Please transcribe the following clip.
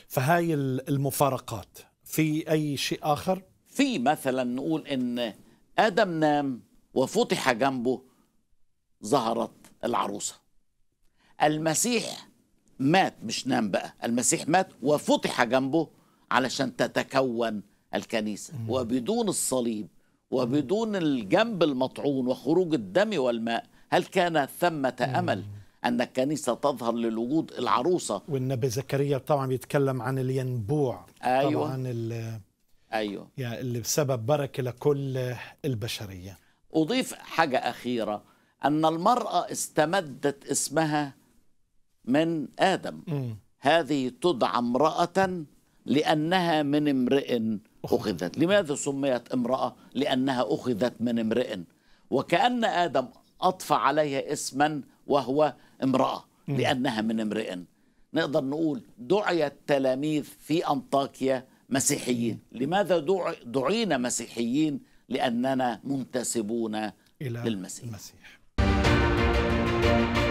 فهاي المفارقات في أي شيء آخر؟ في مثلا نقول ان ادم نام وفتح جنبه ظهرت العروسه المسيح مات مش نام بقى المسيح مات وفتح جنبه علشان تتكون الكنيسه وبدون الصليب وبدون الجنب المطعون وخروج الدم والماء هل كان ثمه امل ان الكنيسه تظهر للوجود العروسه والنبي زكريا طبعا بيتكلم عن الينبوع أيوة. طبعا ال- ايوه يعني اللي بسبب بركة لكل البشرية أضيف حاجة أخيرة أن المرأة استمدت اسمها من آدم مم. هذه تدعى امرأة لأنها من امرئ أخذت لماذا سميت امرأة؟ لأنها أخذت من امرئ وكأن آدم أضفى عليها اسما وهو امرأة لأنها من امرئ نقدر نقول دعي التلاميذ في أنطاكيا مسيحيين لماذا دع- دعينا مسيحيين لأننا منتسبون إلى للمسيح المسيح